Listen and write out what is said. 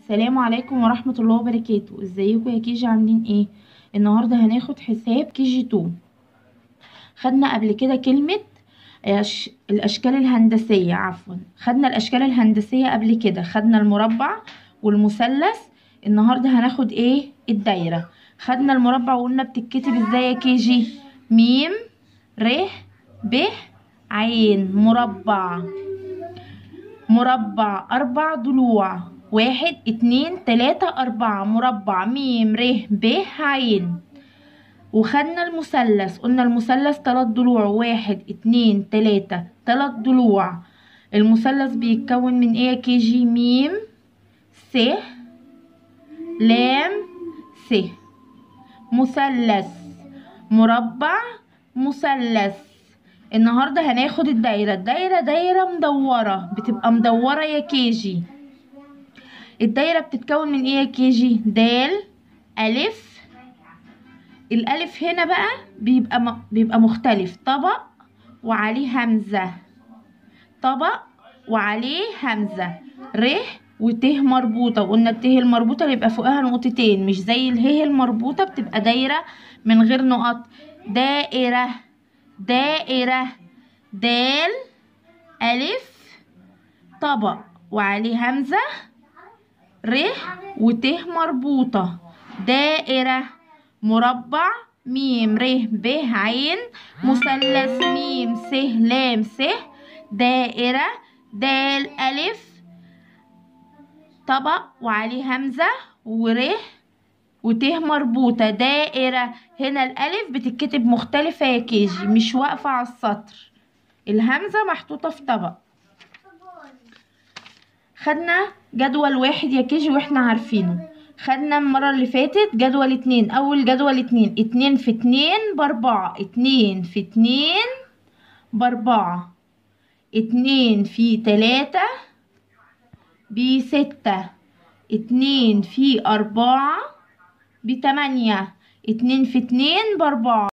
السلام عليكم ورحمة الله وبركاته ازيكم يا كيجي عاملين ايه النهاردة هناخد حساب كيجي تو خدنا قبل كده كلمة أش... الاشكال الهندسية عفوا خدنا الاشكال الهندسية قبل كده خدنا المربع والمثلث النهاردة هناخد ايه الدايرة خدنا المربع وقلنا بتتكتب ازاي يا كيجي ميم ر ب عين مربع مربع أربع ضلوع واحد اتنين تلاتة أربعة مربع ميم ر ب عين وخدنا المثلث قلنا المثلث تلات ضلوع واحد اتنين تلاتة تلات ضلوع المثلث بيتكون من ايه يا كيجي ميم س لام س مثلث مربع مثلث النهارده هناخد الدايره الدايره دايره مدوره بتبقى مدوره يا كيجي الدايره بتتكون من ايه يا كيجي دال الف الالف هنا بقى بيبقى م... بيبقى مختلف طبق وعليه همزه طبق وعليه همزه ر وت مربوطه وقلنا الت المربوطه اللي يبقى فوقها نقطتين مش زي اله المربوطه بتبقى دايره من غير نقط دائره دائرة دال ألف طبق وعليه همزة ر وت مربوطة دائرة مربع ميم ر ب عين مثلث ميم س لام س دائرة دال ألف طبق وعليه همزة ور وت مربوطة دائرة هنا الألف بتتكتب مختلفة يا كيجي مش واقفة على السطر الهمزة محطوطة في طبق خدنا جدول واحد يا كيجي واحنا عارفينه خدنا المرة اللي فاتت جدول اتنين أول جدول اتنين اتنين في اتنين بأربعة اتنين في اتنين بأربعة اتنين في تلاتة بستة اتنين في أربعة بتمانية اتنين في اتنين بأربعة